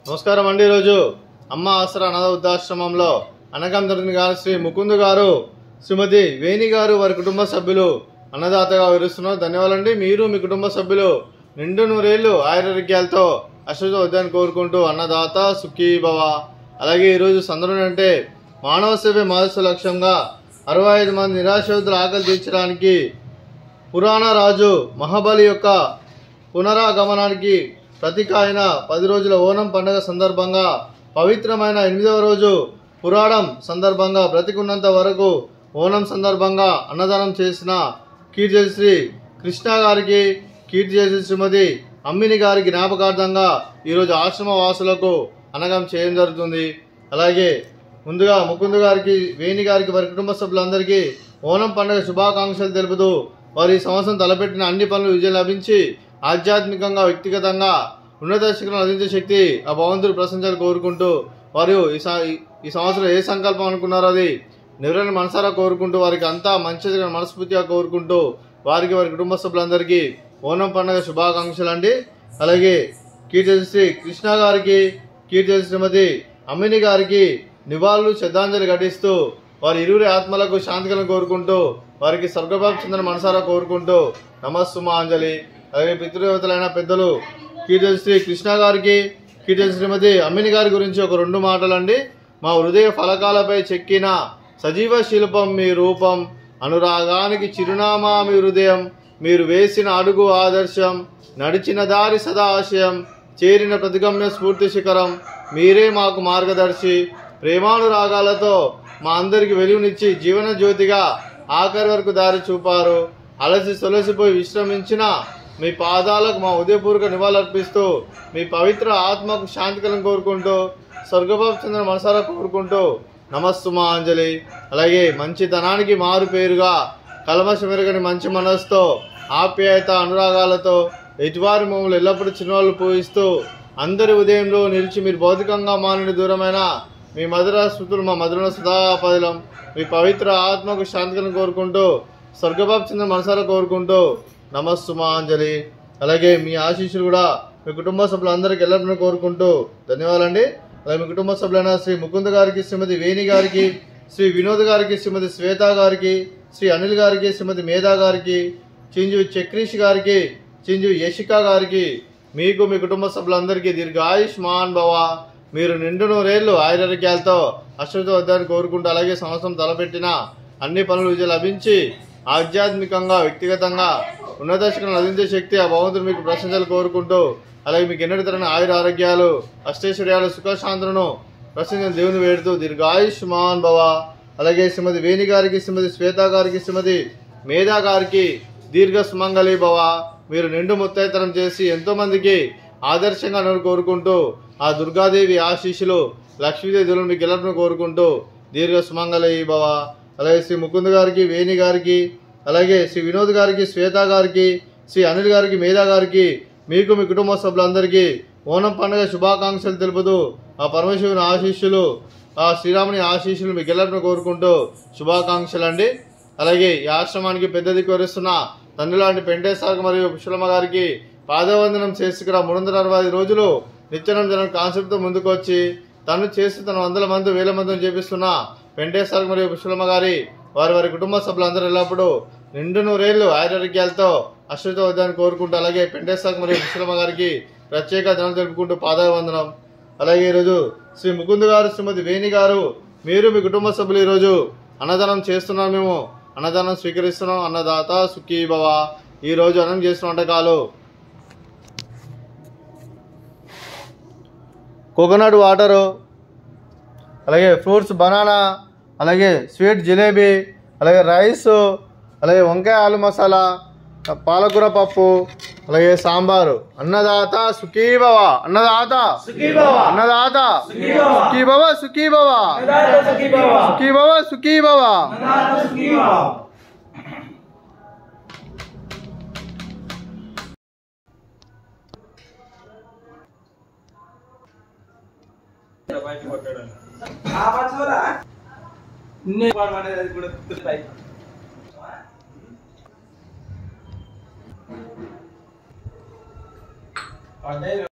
నమస్కారం అండి ఈరోజు అమ్మ ఆసరా అనాథ వృద్ధాశ్రమంలో అనగం జరిగిన గారు శ్రీ ముకుంద్ గారు శ్రీమతి వేణి గారు వారి కుటుంబ సభ్యులు అన్నదాతగా వివరిస్తున్నారు ధన్యవాదాలండి మీరు మీ కుటుంబ సభ్యులు నిండు నూరేళ్లు ఆయురారోగ్యాలతో అశ్వత వద్దని కోరుకుంటూ అన్నదాత సుఖీ భవ అలాగే ఈరోజు సందర్భం అంటే మానవ సేవ మాదర్శ లక్ష్యంగా అరవై ఐదు మంది నిరాశ్రతుల ఆకలి తీర్చడానికి పురాణ రాజు మహాబలి యొక్క పునరాగమనానికి ప్రతీక అయిన పది రోజుల ఓనం పండుగ సందర్భంగా పవిత్రమైన ఎనిమిదవ రోజు పురాణం సందర్భంగా బ్రతికున్నంత వరకు ఓనం సందర్భంగా అన్నదానం చేసిన కీర్తిశ్రీ కృష్ణ గారికి కీర్తి శ్రీమతి అమ్మిని గారి జ్ఞాపకార్థంగా ఈరోజు ఆశ్రమ వాసులకు అనగం చేయడం జరుగుతుంది అలాగే ముందుగా ముకుంద్ గారికి వేణి గారికి వారి కుటుంబ సభ్యులందరికీ ఓనం పండుగ శుభాకాంక్షలు తెలుపుతూ వారి ఈ సంవత్సరం తలపెట్టిన అన్ని పనులు విజయం లభించి ఆధ్యాత్మికంగా వ్యక్తిగతంగా ఉన్నత శిఖరం అందించే శక్తి ఆ భగవంతుడు ప్రశంసలు కోరుకుంటూ వారు ఈ స- ఈ సంవత్సరం ఏ సంకల్పం అనుకున్నారో అది నెవరైనా మనసారా కోరుకుంటూ వారికి అంతా మంచి జరగాలని మనస్ఫూర్తిగా కోరుకుంటూ వారికి వారి కుటుంబ సభ్యులందరికీ ఓనం పండుగ శుభాకాంక్షలు అండి అలాగే కీర్తి శ్రీ కృష్ణ గారికి కీర్తి శ్రీమతి అమ్మిని గారికి నివాళులు శ్రద్ధాంజలి ఘటిస్తూ వారి ఇరువురి ఆత్మలకు శాంతికలను కోరుకుంటూ వారికి స్వర్గభావం చెందిన మనసారా కోరుకుంటూ నమస్సుమాంజలి అలాగే పితృదేవతలైన పెద్దలు కీర్తి శ్రీ కృష్ణ గారికి కీర్తి శ్రీమతి అమ్మిని గారి గురించి ఒక రెండు మాటలండి మా హృదయ ఫలకాలపై చెక్కిన సజీవ శిల్పం మీ రూపం అనురాగానికి చిరునామా మీ హృదయం మీరు వేసిన అడుగు ఆదర్శం నడిచిన దారి సదా ఆశయం చేరిన ప్రతిగమ్య స్ఫూర్తి శిఖరం మీరే మాకు మార్గదర్శి ప్రేమానురాగాలతో మా అందరికి వెలుగునిచ్చి జీవన జ్యోతిగా ఆఖరి వరకు దారి చూపారు అలసి సొలసిపోయి విశ్రమించిన మీ పాదాలకు మా ఉదయపూర్వక నివాళులర్పిస్తూ మీ పవిత్ర ఆత్మకు శాంతికలను కోరుకుంటూ స్వర్గభావ చంద్ర మనసారా కోరుకుంటూ నమస్సుమాంజలి అలాగే మంచితనానికి మారు పేరుగా కల్మషమెరగని మంచి మనస్సుతో ఆప్యాయత అనురాగాలతో ఎటువారి మమ్మల్ని ఎల్లప్పుడూ చిరునవ్వులు పూజిస్తూ అందరి ఉదయంలో నిలిచి మీరు భౌతికంగా మానని దూరమైన మీ మధుర స్మృతులు మా మధుర సదాపదిలం మీ పవిత్ర ఆత్మకు శాంతికలను కోరుకుంటూ స్వర్గబాబు చెందిన మనసారా కోరుకుంటూ నమస్సుమాంజలి అలాగే మీ ఆశీస్సులు కూడా మీ కుటుంబ సభ్యులందరికీ ఎల్లప్పుడూ కోరుకుంటూ ధన్యవాదాలండి అలాగే మీ కుటుంబ సభ్యులైన శ్రీ ముకుంద్ గారికి శ్రీమతి వేణి గారికి శ్రీ వినోద్ గారికి శ్రీమతి శ్వేత గారికి శ్రీ అనిల్ గారికి శ్రీమతి మేధా గారికి చింజు చక్రీష్ గారికి చింజు యశిక గారికి మీకు మీ కుటుంబ సభ్యులందరికీ దీర్ఘాయుష్మాన్ భవ మీరు నిండు నూరేళ్లు ఆయురారోగ్యాలతో అశ్వత వద్దని కోరుకుంటూ అలాగే సంవత్సరం తలపెట్టిన అన్ని పనులు విజయం లభించి ఆధ్యాత్మికంగా వ్యక్తిగతంగా ఉన్నత శిఖరం అందించే శక్తి ఆ భగవంతుడు మీకు ప్రశంసలు కోరుకుంటూ అలాగే మీకు ఎన్నటి తరని ఆయుర ఆరోగ్యాలు అష్టైశ్వర్యాలు సుఖశాంతులను ప్రశంసలు దేవుని వేడుతూ దీర్ఘాయుష్మాన్ భవ అలాగే శ్రీమతి వేణి గారికి శ్రీమతి శ్వేత గారికి శ్రీమతి మేధా గారికి దీర్ఘ సుమంగళి భవ మీరు నిండు ముత్తైతనం చేసి ఎంతో మందికి ఆదర్శంగా నన్ను కోరుకుంటూ ఆ దుర్గాదేవి ఆశీస్సులు లక్ష్మీదేవి దేవులను మీకు గెలపను కోరుకుంటూ దీర్ఘ సుమంగళి భవ అలాగే శ్రీ ముకుంద్ గారికి వేణి గారికి అలాగే శ్రీ వినోద్ గారికి శ్వేత గారికి శ్రీ అనిల్ గారికి మేధా గారికి మీకు మీ కుటుంబ సభ్యులందరికీ ఓనం పండుగ శుభాకాంక్షలు తెలుపుతూ ఆ పరమేశ్వరుని ఆశీస్సులు ఆ శ్రీరాముని ఆశీస్సులు మీకు గెలపను కోరుకుంటూ శుభాకాంక్షలు అండి అలాగే ఈ ఆశ్రమానికి పెద్ద దిక్కు వరిస్తున్న తండ్రి లాంటి పెంటేశ్వర మరియు పుష్పలమ్మ గారికి పాదవందనం చేసుకురా మూడు వందల అరవై ఐదు రోజులు నిత్యానం జనం కాన్సెప్ట్తో ముందుకు వచ్చి తను చేసి తన వందల మంది వేల మందిని చేపిస్తున్న వెంకటేశ్వర మరియు పుష్పలమ్మ గారి వారి వారి కుటుంబ సభ్యులందరూ ఎల్లప్పుడూ నిండు నూరేళ్లు ఆయురారోగ్యాలతో అశ్వత వద్దని కోరుకుంటూ అలాగే పెంటేశ్వర మరియు పుష్పలమ్మ గారికి ప్రత్యేక ధనం తెలుపుకుంటూ పాదావందనం అలాగే ఈరోజు శ్రీ ముకుంద్ గారు శ్రీమతి వేణి గారు మీరు మీ కుటుంబ సభ్యులు ఈరోజు అన్నదానం చేస్తున్నాం మేము అన్నదానం స్వీకరిస్తున్నాం అన్నదాత సుఖీ భవ ఈరోజు అన్నం చేసిన వంటకాలు కోకోనట్ వాటరు అలాగే ఫ్రూట్స్ బనానా అలాగే స్వీట్ జిలేబీ అలాగే రైస్ అలాగే వంకాయ ఆలు మసాలా పాలకూర పప్పు అలాగే సాంబారు అన్నదాత సుఖీభవ అన్నదాత అన్నదాత సుఖీభవ సుఖీభవ సుఖీభవ సుఖీభవ అంటే